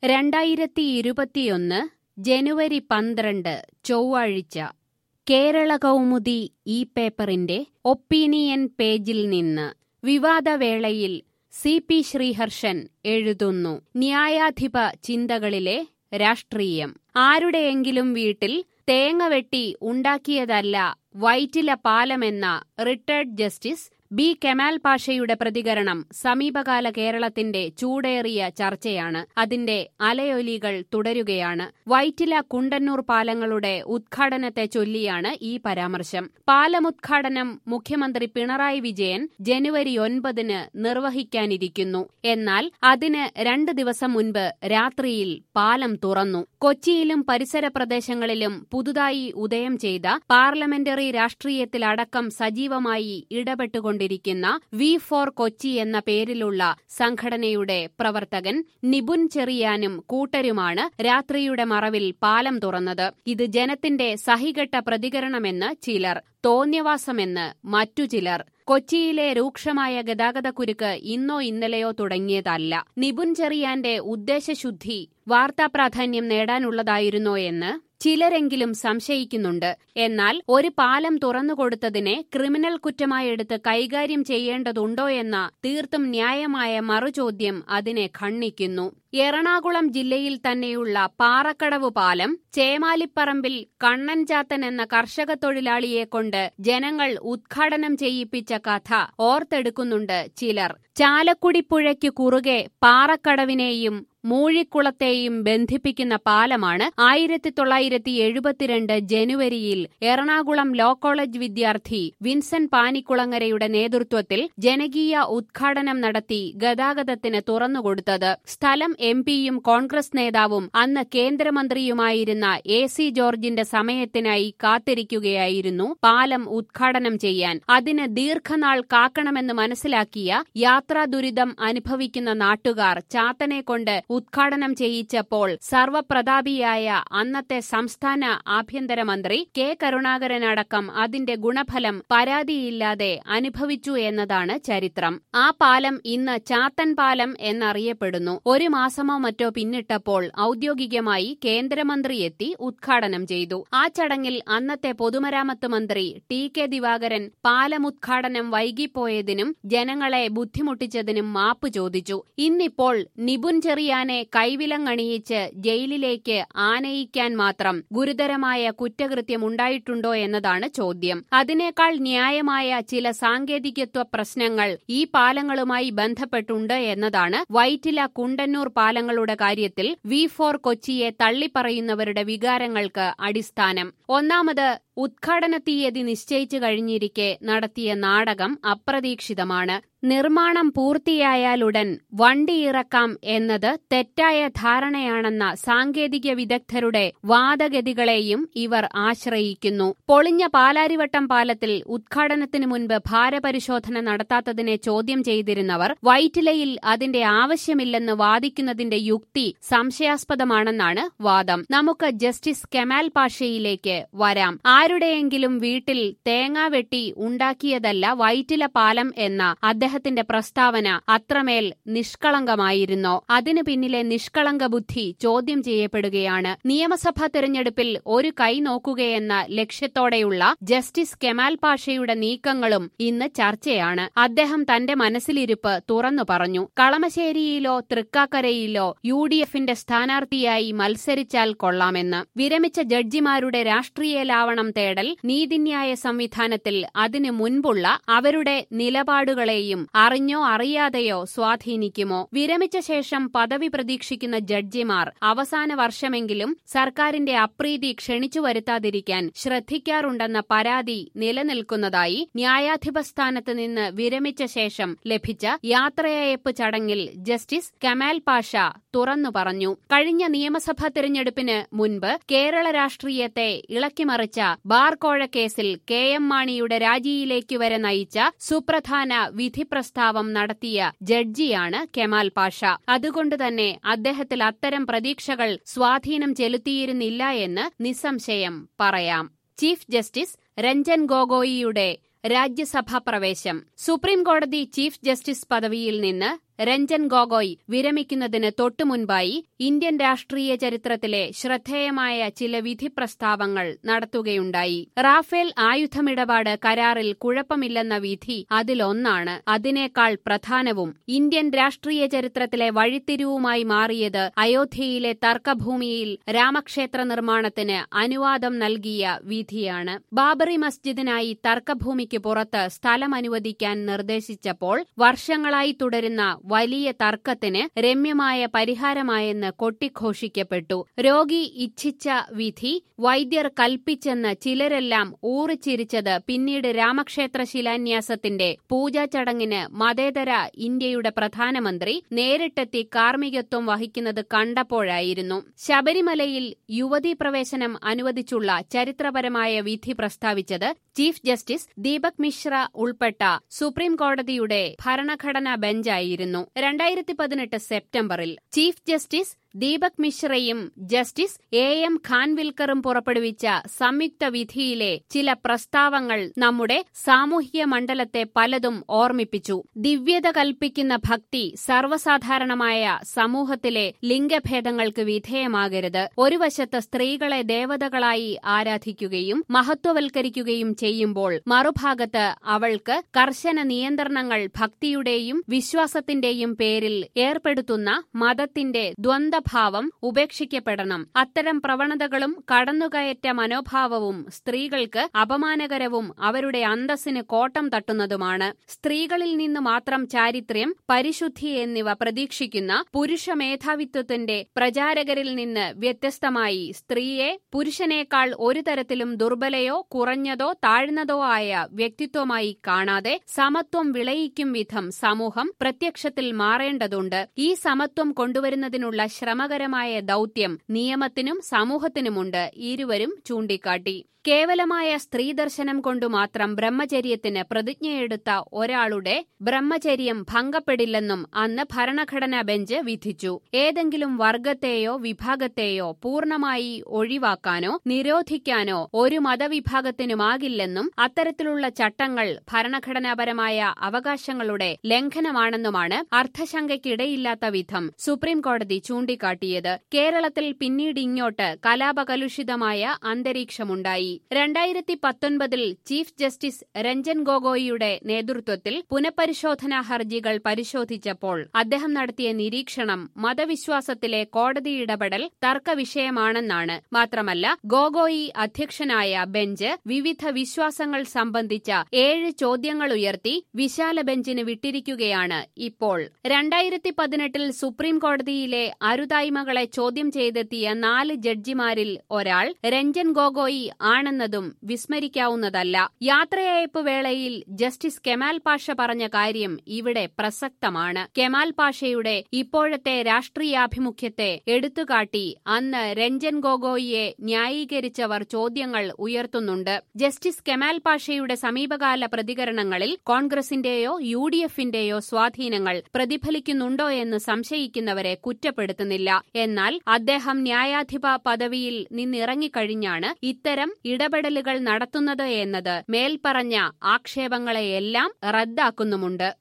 രണ്ടായിരത്തി ഇരുപത്തിയൊന്ന് ജനുവരി പന്ത്രണ്ട് ചൊവ്വാഴ്ച കേരള കൗമുദി ഈ പേപ്പറിന്റെ ഒപ്പീനിയൻ പേജിൽ നിന്ന് വിവാദവേളയിൽ സി പി ശ്രീഹർഷൻ എഴുതുന്നു ന്യായാധിപ ചിന്തകളിലെ രാഷ്ട്രീയം ആരുടെയെങ്കിലും വീട്ടിൽ തേങ്ങ വെട്ടി ഉണ്ടാക്കിയതല്ല വൈറ്റില പാലമെന്ന റിട്ടയർഡ് ജസ്റ്റിസ് ബി കെമാൽ പാഷയുടെ പ്രതികരണം സമീപകാല കേരളത്തിന്റെ ചൂടേറിയ ചർച്ചയാണ് അതിന്റെ അലയൊലികൾ തുടരുകയാണ് വൈറ്റില കുണ്ടന്നൂർ പാലങ്ങളുടെ ഉദ്ഘാടനത്തെ ചൊല്ലിയാണ് ഈ പരാമർശം പാലമുദ്ഘാടനം മുഖ്യമന്ത്രി പിണറായി വിജയൻ ജനുവരി ഒൻപതിന് നിർവഹിക്കാനിരിക്കുന്നു എന്നാൽ അതിന് രണ്ട് ദിവസം മുൻപ് രാത്രിയിൽ പാലം തുറന്നു കൊച്ചിയിലും പരിസര പ്രദേശങ്ങളിലും പുതുതായി ഉദയം ചെയ്ത പാർലമെന്ററി രാഷ്ട്രീയത്തിലടക്കം സജീവമായി ഇടപെട്ടുകൊണ്ട് കൊണ്ടിരിക്കുന്ന വി ഫോർ കൊച്ചി എന്ന പേരിലുള്ള സംഘടനയുടെ പ്രവർത്തകൻ നിബുൻ ചെറിയാനും കൂട്ടരുമാണ് രാത്രിയുടെ മറവിൽ പാലം തുറന്നത് ഇത് ജനത്തിന്റെ സഹികെട്ട പ്രതികരണമെന്ന് ചിലർ തോന്നിയവാസമെന്ന് മറ്റു ചിലർ കൊച്ചിയിലെ രൂക്ഷമായ ഗതാഗതക്കുരുക്ക് ഇന്നോ ഇന്നലെയോ തുടങ്ങിയതല്ല നിബുൻ ചെറിയാന്റെ ഉദ്ദേശശുദ്ധി വാർത്താപ്രാധാന്യം നേടാനുള്ളതായിരുന്നോ എന്ന് ചിലരെങ്കിലും സംശയിക്കുന്നുണ്ട് എന്നാൽ ഒരു പാലം തുറന്നുകൊടുത്തതിനെ ക്രിമിനൽ കുറ്റമായെടുത്ത് കൈകാര്യം ചെയ്യേണ്ടതുണ്ടോ എന്ന തീർത്തും ന്യായമായ മറുചോദ്യം അതിനെ ഖണ്ഡിക്കുന്നു എറണാകുളം ജില്ലയിൽ തന്നെയുള്ള പാറക്കടവ് പാലം ചേമാലിപ്പറമ്പിൽ കണ്ണൻ ചാത്തൻ എന്ന കർഷക തൊഴിലാളിയെ കൊണ്ട് ജനങ്ങൾ ഉദ്ഘാടനം ചെയ്യിപ്പിച്ച കഥ ഓർത്തെടുക്കുന്നുണ്ട് ചിലർ ചാലക്കുടിപ്പുഴയ്ക്കു കുറുകെ പാറക്കടവിനെയും മൂഴിക്കുളത്തെയും ബന്ധിപ്പിക്കുന്ന പാലമാണ് ആയിരത്തി തൊള്ളായിരത്തി എഴുപത്തിരണ്ട് ജനുവരിയിൽ എറണാകുളം ലോ കോളേജ് വിദ്യാർത്ഥി വിൻസെന്റ് പാനിക്കുളങ്ങരയുടെ നേതൃത്വത്തിൽ ജനകീയ ഉദ്ഘാടനം നടത്തി ഗതാഗതത്തിന് തുറന്നുകൊടുത്തത് സ്ഥലം എം പിയും കോൺഗ്രസ് നേതാവും അന്ന് കേന്ദ്രമന്ത്രിയുമായിരുന്ന എ സി ജോർജിന്റെ സമയത്തിനായി കാത്തിരിക്കുകയായിരുന്നു പാലം ഉദ്ഘാടനം ചെയ്യാൻ അതിന് ദീർഘനാൾ കാക്കണമെന്ന് മനസ്സിലാക്കിയ യാത്രാ ദുരിതം അനുഭവിക്കുന്ന നാട്ടുകാർ ചാത്തനെ കൊണ്ട് ഉദ്ഘാടനം ചെയ്യിച്ചപ്പോൾ സർവപ്രതാപിയായ അന്നത്തെ സംസ്ഥാന ആഭ്യന്തരമന്ത്രി കെ കരുണാകരനടക്കം അതിന്റെ ഗുണഫലം പരാതിയില്ലാതെ അനുഭവിച്ചു എന്നതാണ് ചരിത്രം ആ പാലം ഇന്ന് ചാത്തൻ പാലം എന്നറിയപ്പെടുന്നു ഒരു മാസമോ മറ്റോ പിന്നിട്ടപ്പോൾ ഔദ്യോഗികമായി കേന്ദ്രമന്ത്രി എത്തി ഉദ്ഘാടനം ചെയ്തു ആ ചടങ്ങിൽ അന്നത്തെ പൊതുമരാമത്ത് മന്ത്രി ടി കെ ദിവാകരൻ പാലമുദ്ഘാടനം വൈകിപ്പോയതിനും ജനങ്ങളെ ബുദ്ധിമുട്ടിച്ചതിനും മാപ്പ് ചോദിച്ചു ഇന്നിപ്പോൾ നിബുൻ ചെറിയാനെ കൈവിലങ്ങണിയിച്ച് ജയിലിലേക്ക് ആനയിക്കാൻ മാത്രം ഗുരുതരമായ കുറ്റകൃത്യമുണ്ടായിട്ടുണ്ടോ എന്നതാണ് ചോദ്യം അതിനേക്കാൾ ന്യായമായ ചില സാങ്കേതികത്വ പ്രശ്നങ്ങൾ ഈ പാലങ്ങളുമായി ബന്ധപ്പെട്ടുണ്ട് എന്നതാണ് വൈറ്റില കുണ്ടന്നൂർ പാലങ്ങളുടെ കാര്യത്തിൽ വി ഫോർ കൊച്ചിയെ തള്ളിപ്പറയുന്നവരുടെ വികാരങ്ങൾക്ക് അടിസ്ഥാനം ഒന്നാമത് ഉദ്ഘാടന തീയതി നിശ്ചയിച്ചു കഴിഞ്ഞിരിക്കെ നടത്തിയ നാടകം അപ്രതീക്ഷിതമാണ് നിർമ്മാണം പൂർത്തിയായാലുടൻ വണ്ടി ഇറക്കാം എന്നത് തെറ്റായ ധാരണയാണെന്ന സാങ്കേതിക വിദഗ്ധരുടെ വാദഗതികളെയും ഇവർ ആശ്രയിക്കുന്നു പൊളിഞ്ഞ പാലാരിവട്ടം പാലത്തിൽ ഉദ്ഘാടനത്തിനു മുൻപ് ഭാരപരിശോധന നടത്താത്തതിനെ ചോദ്യം ചെയ്തിരുന്നവർ വൈറ്റിലയിൽ അതിന്റെ ആവശ്യമില്ലെന്ന് വാദിക്കുന്നതിന്റെ യുക്തി സംശയാസ്പദമാണെന്നാണ് വാദം നമുക്ക് ജസ്റ്റിസ് കെമാൽ പാഷയിലേക്ക് വരാം ആരുടെയെങ്കിലും വീട്ടിൽ തേങ്ങ വെട്ടി ഉണ്ടാക്കിയതല്ല വൈറ്റില പാലം എന്ന അദ്ദേഹത്തിന്റെ പ്രസ്താവന അത്രമേൽ നിഷ്കളങ്കമായിരുന്നോ അതിനു പിന്നിലെ നിഷ്കളങ്ക ബുദ്ധി ചോദ്യം ചെയ്യപ്പെടുകയാണ് നിയമസഭാ തെരഞ്ഞെടുപ്പിൽ ഒരു കൈ നോക്കുകയെന്ന ലക്ഷ്യത്തോടെയുള്ള ജസ്റ്റിസ് കെമാൽ പാഷയുടെ നീക്കങ്ങളും ഇന്ന് ചർച്ചയാണ് അദ്ദേഹം തന്റെ മനസ്സിലിരിപ്പ് തുറന്നു പറഞ്ഞു കളമശ്ശേരിയിലോ തൃക്കാക്കരയിലോ യു ഡി എഫിന്റെ സ്ഥാനാർത്ഥിയായി മത്സരിച്ചാൽ കൊള്ളാമെന്ന് വിരമിച്ച ജഡ്ജിമാരുടെ രാഷ്ട്രീയ ലാവണം തേടൽ നീതിന്യായ സംവിധാനത്തിൽ അതിനു മുൻപുള്ള അവരുടെ നിലപാടുകളെയും അറിഞ്ഞോ അറിയാതെയോ സ്വാധീനിക്കുമോ വിരമിച്ച ശേഷം പദവി പ്രതീക്ഷിക്കുന്ന ജഡ്ജിമാർ അവസാന വർഷമെങ്കിലും സർക്കാരിന്റെ അപ്രീതി ക്ഷണിച്ചു വരുത്താതിരിക്കാൻ ശ്രദ്ധിക്കാറുണ്ടെന്ന പരാതി നിലനിൽക്കുന്നതായി ന്യായാധിപ സ്ഥാനത്ത് നിന്ന് വിരമിച്ച ശേഷം ലഭിച്ച യാത്രയയപ്പ് ചടങ്ങിൽ ജസ്റ്റിസ് കമാൽ പാഷ തുറന്നു പറഞ്ഞു കഴിഞ്ഞ നിയമസഭാ തിരഞ്ഞെടുപ്പിന് മുൻപ് കേരള രാഷ്ട്രീയത്തെ ഇളക്കിമറിച്ച ബാർകോഴ കേസിൽ കെ എം മാണിയുടെ രാജിയിലേക്ക് വരെ നയിച്ച സുപ്രധാന വിധി പ്രസ്താവം നടത്തിയ ജഡ്ജിയാണ് കെമാൽ പാഷ അതുകൊണ്ടുതന്നെ അദ്ദേഹത്തിൽ അത്തരം പ്രതീക്ഷകൾ സ്വാധീനം ചെലുത്തിയിരുന്നില്ല എന്ന് നിസ്സംശയം പറയാം ചീഫ് ജസ്റ്റിസ് രഞ്ജൻ ഗൊഗോയിയുടെ രാജ്യസഭാ പ്രവേശം സുപ്രീം കോടതി ചീഫ് ജസ്റ്റിസ് പദവിയിൽ നിന്ന് രഞ്ജൻ ഗൊഗോയ് വിരമിക്കുന്നതിന് തൊട്ടുമുൻപായി ഇന്ത്യൻ രാഷ്ട്രീയ ചരിത്രത്തിലെ ശ്രദ്ധേയമായ ചില വിധി പ്രസ്താവങ്ങൾ നടത്തുകയുണ്ടായി റാഫേൽ ആയുധമിടപാട് കരാറിൽ കുഴപ്പമില്ലെന്ന വിധി അതിലൊന്നാണ് അതിനേക്കാൾ പ്രധാനവും ഇന്ത്യൻ രാഷ്ട്രീയ ചരിത്രത്തിലെ വഴിത്തിരിവുമായി മാറിയത് അയോധ്യയിലെ തർക്കഭൂമിയിൽ രാമക്ഷേത്ര നിർമ്മാണത്തിന് അനുവാദം നൽകിയ വിധിയാണ് ബാബറി മസ്ജിദിനായി തർക്കഭൂമിക്ക് പുറത്ത് സ്ഥലം അനുവദിക്കാൻ നിർദ്ദേശിച്ചപ്പോൾ വർഷങ്ങളായി തുടരുന്ന വലിയ തർക്കത്തിന് രമ്യമായ പരിഹാരമായെന്ന് കൊട്ടിഘോഷിക്കപ്പെട്ടു രോഗി ഇച്ഛിച്ച വിധി വൈദ്യർ കൽപ്പിച്ചെന്ന് ചിലരെല്ലാം ഊറിച്ചിരിച്ചത് പിന്നീട് രാമക്ഷേത്ര ശിലാന്യാസത്തിന്റെ പൂജാ ചടങ്ങിന് മതേതര ഇന്ത്യയുടെ പ്രധാനമന്ത്രി നേരിട്ടെത്തി കാർമ്മികത്വം വഹിക്കുന്നത് കണ്ടപ്പോഴായിരുന്നു ശബരിമലയിൽ യുവതീ പ്രവേശനം അനുവദിച്ചുള്ള ചരിത്രപരമായ വിധി പ്രസ്താവിച്ചത് ചീഫ് ജസ്റ്റിസ് ദീപക് മിശ്ര ഉൾപ്പെട്ട സുപ്രീം കോടതിയുടെ ഭരണഘടനാ ബെഞ്ചായിരുന്നു രണ്ടായിരത്തി പതിനെട്ട് സെപ്റ്റംബറിൽ ചീഫ് ജസ്റ്റിസ് ദീപക് മിശ്രയും ജസ്റ്റിസ് എ എം ഖാൻവിൽക്കറും പുറപ്പെടുവിച്ച സംയുക്ത വിധിയിലെ ചില പ്രസ്താവങ്ങൾ നമ്മുടെ സാമൂഹിക മണ്ഡലത്തെ പലതും ഓർമ്മിപ്പിച്ചു ദിവ്യത കൽപ്പിക്കുന്ന ഭക്തി സർവ്വസാധാരണമായ സമൂഹത്തിലെ ലിംഗഭേദങ്ങൾക്ക് വിധേയമാകരുത് ഒരു വശത്ത് സ്ത്രീകളെ ദേവതകളായി ആരാധിക്കുകയും മഹത്വവൽക്കരിക്കുകയും ചെയ്യുമ്പോൾ മറുഭാഗത്ത് അവൾക്ക് കർശന നിയന്ത്രണങ്ങൾ ഭക്തിയുടെയും വിശ്വാസത്തിന്റെയും പേരിൽ ഏർപ്പെടുത്തുന്ന മതത്തിന്റെ ദ്വന്ദ്ഭാവം ഉപേക്ഷിക്കപ്പെടണം അത്തരം പ്രവണതകളും കടന്നുകയറ്റ മനോഭാവവും സ്ത്രീകൾക്ക് അപമാനകരവും അവരുടെ അന്തസ്സിന് കോട്ടം തട്ടുന്നതുമാണ് സ്ത്രീകളിൽ നിന്ന് മാത്രം ചാരിത്ര്യം പരിശുദ്ധി എന്നിവ പ്രതീക്ഷിക്കുന്ന പുരുഷ മേധാവിത്വത്തിന്റെ പ്രചാരകരിൽ നിന്ന് വ്യത്യസ്തമായി സ്ത്രീയെ പുരുഷനേക്കാൾ ഒരു തരത്തിലും ദുർബലയോ കുറഞ്ഞതോ താഴ്ന്നതോ ആയ വ്യക്തിത്വമായി കാണാതെ സമത്വം വിളയിക്കും വിധം സമൂഹം പ്രത്യക്ഷത്തിൽ മാറേണ്ടതുണ്ട് ഈ സമത്വം കൊണ്ടുവരുന്നതിനുള്ള ശ്രമകരമായ ദൌത്യം നിയമത്തിനും സമൂഹത്തിനുമുണ്ട് ഇരുവരും ചൂണ്ടിക്കാട്ടി കേവലമായ സ്ത്രീദർശനം കൊണ്ടു മാത്രം ബ്രഹ്മചര്യത്തിന് പ്രതിജ്ഞയെടുത്ത ഒരാളുടെ ബ്രഹ്മചര്യം ഭംഗപ്പെടില്ലെന്നും അന്ന് ഭരണഘടനാ ബെഞ്ച് വിധിച്ചു ഏതെങ്കിലും വർഗത്തെയോ വിഭാഗത്തെയോ പൂർണ്ണമായി ഒഴിവാക്കാനോ നിരോധിക്കാനോ ഒരു മതവിഭാഗത്തിനുമാകില്ലെന്നും അത്തരത്തിലുള്ള ചട്ടങ്ങൾ ഭരണഘടനാപരമായ അവകാശങ്ങളുടെ ലംഘനമാണെന്നുമാണ് അർത്ഥശങ്കയ്ക്കിടയില്ലാത്ത വിധം സുപ്രീം കോടതി ചൂണ്ടിക്കാട്ടിയത് കേരളത്തിൽ പിന്നീട് ഇങ്ങോട്ട് കലാപകലുഷിതമായ അന്തരീക്ഷമുണ്ടായി രണ്ടായിരത്തി പത്തൊൻപതിൽ ചീഫ് ജസ്റ്റിസ് രഞ്ജൻ ഗൊഗോയിയുടെ നേതൃത്വത്തിൽ പുനഃപരിശോധനാ ഹർജികൾ പരിശോധിച്ചപ്പോൾ അദ്ദേഹം നടത്തിയ നിരീക്ഷണം മതവിശ്വാസത്തിലെ കോടതി ഇടപെടൽ തർക്കവിഷയമാണെന്നാണ് മാത്രമല്ല ഗോഗോയി അധ്യക്ഷനായ ബെഞ്ച് വിവിധ വിശ്വാസങ്ങൾ സംബന്ധിച്ച ഏഴ് ചോദ്യങ്ങൾ ഉയർത്തി വിശാല ബെഞ്ചിന് വിട്ടിരിക്കുകയാണ് ഇപ്പോൾ രണ്ടായിരത്തി പതിനെട്ടിൽ സുപ്രീം കോടതിയിലെ അരുതായ്മകളെ ചോദ്യം ചെയ്തെത്തിയ നാല് ജഡ്ജിമാരിൽ ഒരാൾ രഞ്ജൻ ഗൊഗോയി ആണെന്നതും വിസ്മരിക്കാവുന്നതല്ല യാത്രയയപ്പ് വേളയിൽ ജസ്റ്റിസ് കെമാൽ പാഷ പറഞ്ഞ കാര്യം ഇവിടെ പ്രസക്തമാണ് കെമാൽ പാഷയുടെ ഇപ്പോഴത്തെ രാഷ്ട്രീയാഭിമുഖ്യത്തെ എടുത്തുകാട്ടി അന്ന് രഞ്ജൻ ഗൊഗോയിയെ ന്യായീകരിച്ചവർ ചോദ്യങ്ങൾ ഉയർത്തുന്നുണ്ട് ജസ്റ്റിസ് കെമാൽ പാഷയുടെ സമീപകാല പ്രതികരണങ്ങളിൽ കോൺഗ്രസിന്റെയോ യു ഡി എഫിന്റെയോ സ്വാധീനങ്ങൾ പ്രതിഫലിക്കുന്നുണ്ടോ എന്ന് സംശയിക്കുന്നവരെ കുറ്റപ്പെടുത്തുന്നില്ല എന്നാൽ അദ്ദേഹം ന്യായാധിപ പദവിയിൽ നിന്നിറങ്ങിക്കഴിഞ്ഞാണ് ഇത്തരം ഇടപെടലുകൾ നടത്തുന്നത് എന്നത് മേൽപ്പറഞ്ഞ ആക്ഷേപങ്ങളെയെല്ലാം റദ്ദാക്കുന്നുമുണ്ട്